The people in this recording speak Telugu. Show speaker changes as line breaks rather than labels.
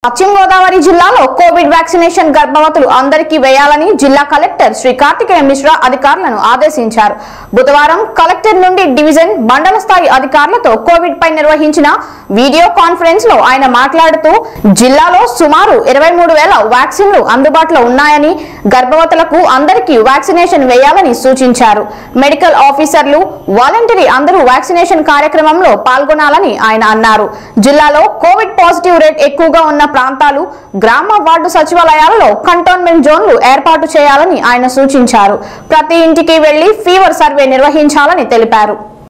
పశ్చిమ గోదావరి జిల్లాలో కోవిడ్ వ్యాక్సినేషన్ గర్భవతులు అందరికీ వేయాలని జిల్లా కలెక్టర్ శ్రీ కార్తికేయ మిశ్రా అధికారులను ఆదేశించారు బుధవారం కలెక్టర్ నుండి డివిజన్ మండల స్థాయి అధికారులతో కోవిడ్ పై నిర్వహించిన వీడియో కాన్ఫరెన్స్ లో ఆయన మాట్లాడుతూ జిల్లాలో సుమారు ఇరవై మూడు వేల వ్యాక్సిన్లు అందుబాటులో ఉన్నాయని గర్భవతులకు అందరికీ వ్యాక్సినేషన్ వేయాలని సూచించారు మెడికల్ ఆఫీసర్లు వాలంటరీ అందరూ వ్యాక్సినేషన్ కార్యక్రమంలో పాల్గొనాలని ఆయన అన్నారు జిల్లాలో కోవిడ్ పాజిటివ్ రేట్ ఎక్కువగా ఉన్న ప్రాంతాలు గ్రామ వార్డు సచివాలయాలలో కంటోన్మెంట్ జోన్లు ఏర్పాటు చేయాలని ఆయన సూచించారు ప్రతి ఇంటికి వెళ్లి ఫీవర్ సర్వే నిర్వహించాలని తెలిపారు